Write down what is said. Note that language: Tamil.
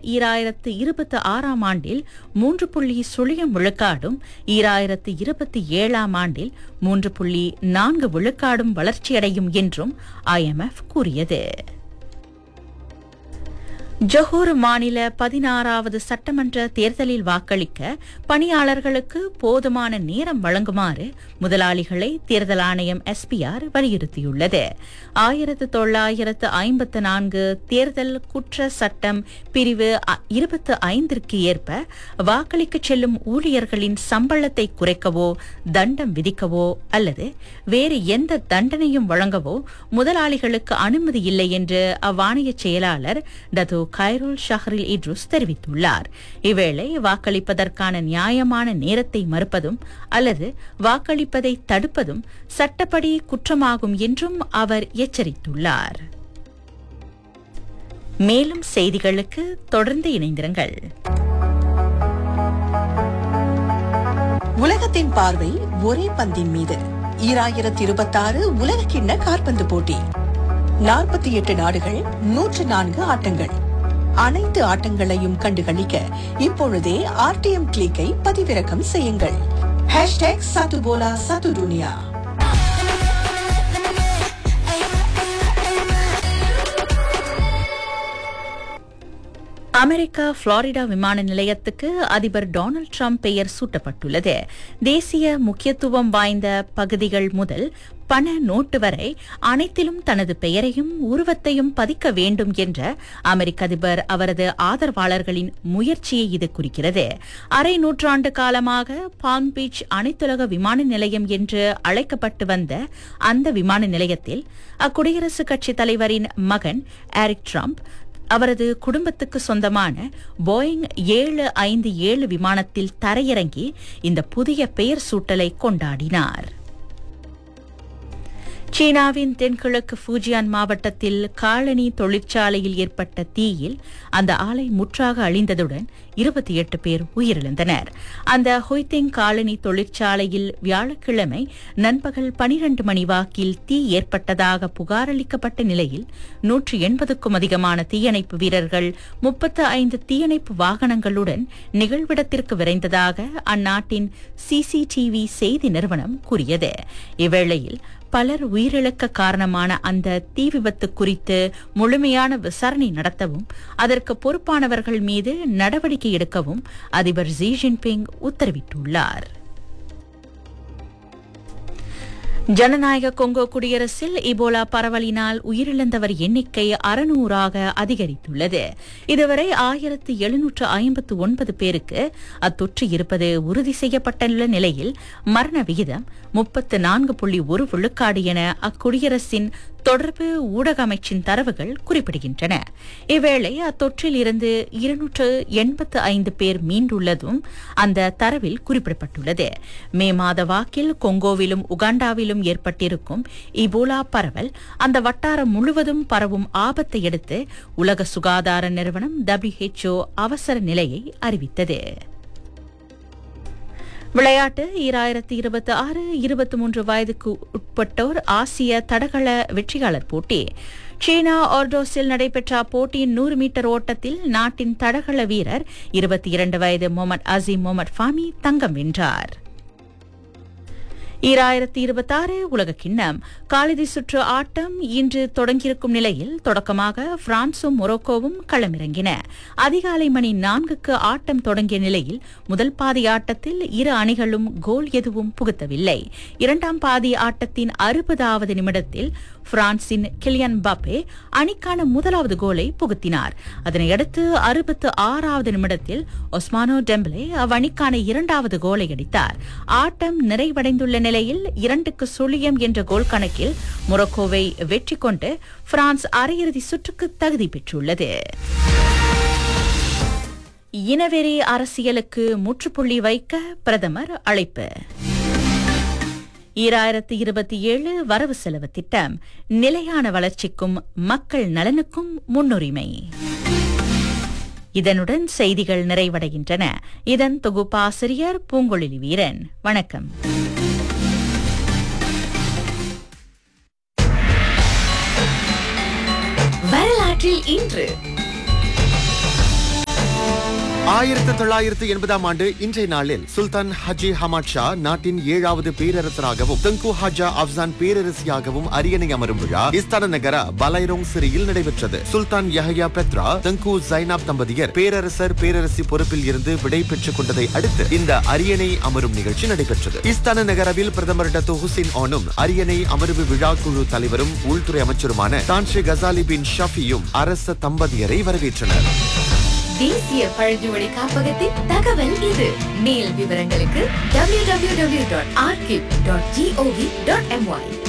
ஈராயிரத்து இருபத்தி ஆறாம் ஆண்டில் மூன்று புள்ளி சுழியம் விழுக்காடும் ஈராயிரத்து இருபத்தி ஏழாம் ஆண்டில் மூன்று புள்ளி நான்கு விழுக்காடும் வளர்ச்சியடையும் என்றும் ஐஎம்எஃப் கூறியது ஜொஹூர் மாநில பதினாறாவது சட்டமன்ற தேர்தலில் வாக்களிக்க பணியாளர்களுக்கு போதுமான நேரம் வழங்குமாறு முதலாளிகளை தேர்தல் ஆணையம் எஸ்பிஆர் வலியுறுத்தியுள்ளது ஆயிரத்து தொள்ளாயிரத்து ஐம்பத்து நான்கு தேர்தல் குற்ற சட்டம் பிரிவு இருபத்து ஐந்திற்கு ஏற்ப வாக்களிக்க செல்லும் ஊழியர்களின் சம்பளத்தை குறைக்கவோ தண்டம் விதிக்கவோ அல்லது வேறு எந்த தண்டனையும் வழங்கவோ முதலாளிகளுக்கு அனுமதி இல்லை என்று அவ்வாணைய செயலாளர் டதோ கைரோல் ஷஹரில் இட்ருஸ் தெரிவித்துள்ளார் இவ்வேளை வாக்களிப்பதற்கான நியாயமான நேரத்தை மறுப்பதும் அல்லது வாக்களிப்பதை தடுப்பதும் சட்டப்படி குற்றமாகும் என்றும் அவர் எச்சரித்துள்ளார் மேலும் செய்திகளுக்கு தொடர்ந்து இணைந்திருங்கள் உலகத்தின் பார்வை ஒரே பந்தின் மீது ஈராயிரத்தி இருபத்தாறு உலக கிண்ண காற்பந்து போட்டி நாற்பத்தி எட்டு நாடுகள் நூற்று நான்கு ஆட்டங்கள் அனைத்து ஆட்டங்களையும் கண்டுகளிக்க இப்பொழுதே ஆர்டிஎம் கிளிக்கை பதிவிறக்கம் செய்யுங்கள் ஹேஷ்டேக் சத்துபோலா சத்து துனியா அமெரிக்கா புளாரிடா விமான நிலையத்துக்கு அதிபர் டொனால்டு டிரம்ப் பெயர் சூட்டப்பட்டுள்ளது தேசிய முக்கியத்துவம் வாய்ந்த பகுதிகள் முதல் பண நோட்டு வரை அனைத்திலும் தனது பெயரையும் உருவத்தையும் பதிக்க வேண்டும் என்ற அமெரிக்க அதிபர் அவரது ஆதரவாளர்களின் முயற்சியை இது குறிக்கிறது அரை நூற்றாண்டு காலமாக பாம் பீச் அனைத்துலக விமான நிலையம் என்று அழைக்கப்பட்டு வந்த அந்த விமான நிலையத்தில் அக்குடியரசுக் கட்சித் தலைவரின் மகன் ஏரிக் ட்ரம்ப் அவரது குடும்பத்துக்கு சொந்தமான போயிங் ஏழு ஐந்து ஏழு விமானத்தில் தரையிறங்கி இந்த புதிய பெயர் சூட்டலை கொண்டாடினார் சீனாவின் தென்கிழக்கு ஃபூஜியான் மாவட்டத்தில் காலனி தொழிற்சாலையில் ஏற்பட்ட தீயில் அந்த ஆலை முற்றாக அழிந்ததுடன் இருபத்தி எட்டு பேர் உயிரிழந்தனர் அந்த ஹொய்தெங் காலனி தொழிற்சாலையில் வியாழக்கிழமை நண்பகல் பனிரண்டு மணி வாக்கில் தீ ஏற்பட்டதாக புகாரளிக்கப்பட்ட நிலையில் நூற்றி எண்பதுக்கும் அதிகமான தீயணைப்பு வீரர்கள் முப்பத்து ஐந்து தீயணைப்பு வாகனங்களுடன் நிகழ்விடத்திற்கு விரைந்ததாக அந்நாட்டின் சிசிடிவி செய்தி நிறுவனம் கூறியது இவ்வேளையில் பலர் உயிரிழக்க காரணமான அந்த தீ விபத்து குறித்து முழுமையான விசாரணை நடத்தவும் அதற்கு பொறுப்பானவர்கள் மீது நடவடிக்கை எடுக்கவும் அதிபர் ஜி ஜின்பிங் உத்தரவிட்டுள்ளார் ஜனநாயக கொங்கோ குடியரசில் இபோலா பரவலினால் உயிரிழந்தவர் எண்ணிக்கை அறுநூறாக அதிகரித்துள்ளது இதுவரை ஆயிரத்து எழுநூற்று ஐம்பத்து ஒன்பது பேருக்கு அத்தொற்று இருப்பது உறுதி செய்யப்பட்டுள்ள நிலையில் மரண விகிதம் முப்பத்து நான்கு புள்ளி ஒரு விழுக்காடு என அக்குடியரசின் தொடர்பு ஊடக அமைச்சின் தரவுகள் குறிப்பிடுகின்றன இவ்வேளை அத்தொற்றில் இருந்து இருநூற்று எண்பத்து ஐந்து பேர் மீண்டுள்ளதும் அந்த தரவில் குறிப்பிடப்பட்டுள்ளது மே மாத வாக்கில் கொங்கோவிலும் உகாண்டாவிலும் ஏற்பட்டிருக்கும் இபோலா பரவல் அந்த வட்டாரம் முழுவதும் பரவும் ஆபத்தை அடுத்து உலக சுகாதார நிறுவனம் டபிள்யூஹெச்ஓ அவசர நிலையை அறிவித்தது விளையாட்டு ஈராயிரத்தி இருபத்தி ஆறு இருபத்தி மூன்று வயதுக்கு உட்பட்டோர் ஆசிய தடகள வெற்றியாளர் போட்டி சீனா ஆர்டோஸில் நடைபெற்ற அப்போட்டியின் நூறு மீட்டர் ஓட்டத்தில் நாட்டின் தடகள வீரர் இருபத்தி இரண்டு வயது முகமது அசீம் முகமது ஃபாமி தங்கம் வென்றார் ஈராயிரத்தி இருபத்தாறு உலக கிண்ணம் காலிதி சுற்று ஆட்டம் இன்று தொடங்கியிருக்கும் நிலையில் தொடக்கமாக பிரான்சும் மொரோக்கோவும் களமிறங்கின அதிகாலை மணி நான்குக்கு ஆட்டம் தொடங்கிய நிலையில் முதல் பாதி ஆட்டத்தில் இரு அணிகளும் கோல் எதுவும் புகுத்தவில்லை இரண்டாம் பாதி ஆட்டத்தின் அறுபதாவது நிமிடத்தில் பிரான்சின் கிலியன் பாப்பே அணிக்கான முதலாவது கோலை புகுத்தினார் அதனையடுத்து அறுபத்து ஆறாவது நிமிடத்தில் ஒஸ்மானோ டெம்பலே அவ்வணிக்கான இரண்டாவது கோலை அடித்தார் ஆட்டம் நிறைவடைந்துள்ள நிலையில் இரண்டுக்கு சுழியம் என்ற கோல் கணக்கில் மொரோக்கோவை வெற்றி கொண்டு பிரான்ஸ் அரையிறுதி சுற்றுக்கு தகுதி பெற்றுள்ளது இனவெறி அரசியலுக்கு முற்றுப்புள்ளி வைக்க பிரதமர் அழைப்பு ஈராயிரத்து இருபத்தி ஏழு வரவு செலவு திட்டம் நிலையான வளர்ச்சிக்கும் மக்கள் நலனுக்கும் முன்னுரிமை இதனுடன் செய்திகள் நிறைவடைகின்றன இதன் தொகுப்பாசிரியர் பூங்கொழிலி வீரன் வணக்கம் வரலாற்றில் இன்று ஆயிரத்தி தொள்ளாயிரத்தி எண்பதாம் ஆண்டு இன்றைய நாளில் சுல்தான் ஹஜி ஹமாட் ஷா நாட்டின் ஏழாவது பேரரசராகவும் தங்கு ஹாஜா அப்சான் பேரரசியாகவும் அரியணை அமரும் விழா இஸ்தான நகர பலைரோங் சிறியில் நடைபெற்றது சுல்தான் யஹயா பெத்ரா தங்கு ஜைனாப் தம்பதியர் பேரரசர் பேரரசி பொறுப்பில் இருந்து விடை பெற்றுக் கொண்டதை அடுத்து இந்த அரியணை அமரும் நிகழ்ச்சி நடைபெற்றது இஸ்தான நகரவில் பிரதமர் டத்து ஹுசின் ஆனும் அரியணை அமர்வு விழா குழு தலைவரும் உள்துறை அமைச்சருமான தான்ஷே கசாலி பின் ஷஃபியும் அரச தம்பதியரை வரவேற்றனர் தேசிய பழங்குடி காப்பகத்தின் தகவல் இது மேல் விவரங்களுக்கு www.archive.gov.my